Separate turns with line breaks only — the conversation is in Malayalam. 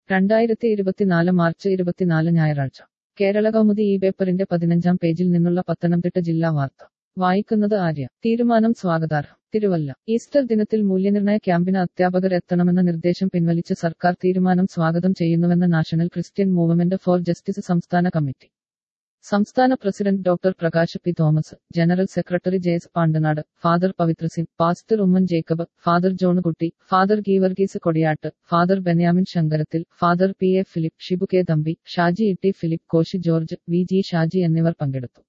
രണ്ടായിരത്തി ഇരുപത്തിനാല് മാർച്ച് ഇരുപത്തിനാല് ഞായറാഴ്ച കേരള കൗമുദി ഈ പേപ്പറിന്റെ പതിനഞ്ചാം പേജിൽ നിന്നുള്ള പത്തനംതിട്ട ജില്ലാ വാർത്ത വായിക്കുന്നത് ആര്യ തീരുമാനം സ്വാഗതാർഹം തിരുവല്ല ഈസ്റ്റർ ദിനത്തിൽ മൂല്യനിർണയ ക്യാമ്പിന് അധ്യാപകർ എത്തണമെന്ന നിർദ്ദേശം പിൻവലിച്ച് സർക്കാർ തീരുമാനം സ്വാഗതം ചെയ്യുന്നുവെന്ന് national Christian movement for justice സംസ്ഥാന കമ്മിറ്റി സംസ്ഥാന president doctor Prakash P Thomas general secretary Jess Pandanad father Pavithra Singh pastor Oommen Jacob father Johnkutty father Geevarghese Kodiyattu father Benyamin Sankarathil father P A Philip Shibu K Thampi Shaji Itty Philip Koshy George V G Shaji എന്നിവർ പങ്കെടുത്തു